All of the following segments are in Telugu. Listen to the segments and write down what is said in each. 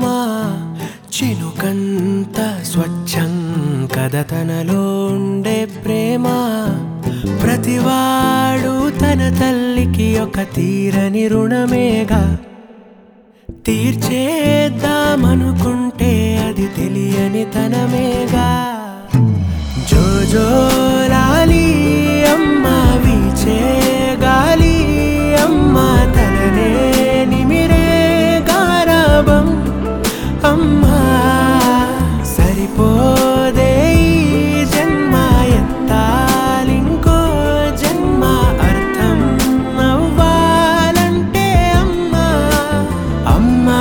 చినుకంత స్వచ్ఛం కథ తనలో ఉండే ప్రేమ ప్రతివాడు తన తల్లికి ఒక తీరని రుణమేగా తీర్చేద్దామనుకుంటే అది తెలియని తనమేగా జోజోలాలి అమ్మ వీచే గాలి అమ్మ తననే నిమిరే గారాబం అమ్మా సరిపోదే ఈ జన్మ ఎత్తాలింకో జన్మ అర్థం అవ్వాలంటే అమ్మా అమ్మా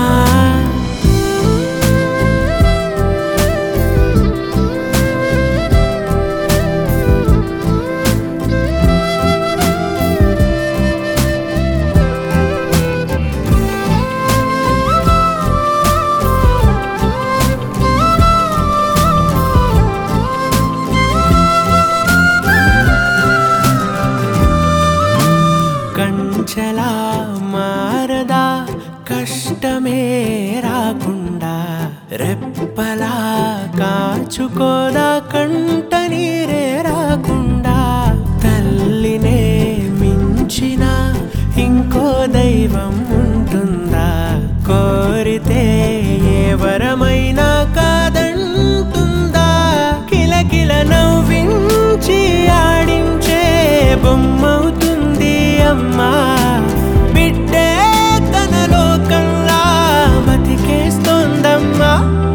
కంచలా మారదా కష్టమే రాకుండా రెప్పలా కాచుకోదా కంట నీరే రాకుండా తల్లినే మించిన ఇంకో దైవం ఉంటుందా కోరితే ఏ వరమైనా కాదంటుందా కిలకిల నవ్వించి ఆడించే బొమ్మవుతుంది అమ్మా బిడ్డే తన లోకంలా బతికేస్తోందమ్మా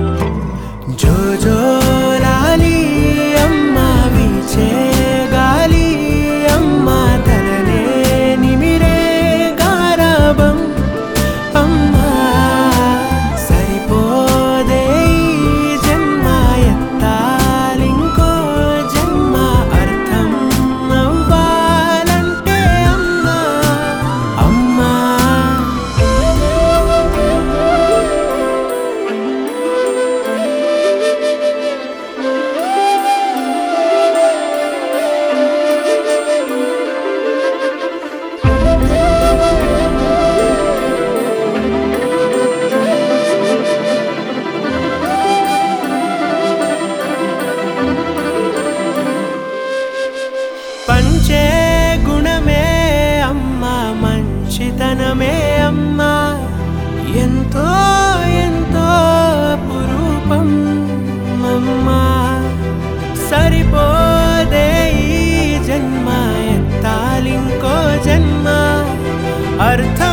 జోజోలాలి అమ్మ వీచే గాలి అమ్మ తననే నిమిరే గారాబం అమ్మా సరిపోదే ఈ జన్మ ఎత్తాలింకో జన్మ అర్థం అవ్వాలంటే అమ్మా అమ్మా పంచే గుణమే అమ్మా మంచితనమే అమ్మా ఎంతో ఎంతో అపురూపం అమ్మా సరిపోదే ఈ జన్మ ఎత్తాలింకో జన్మ అర్థం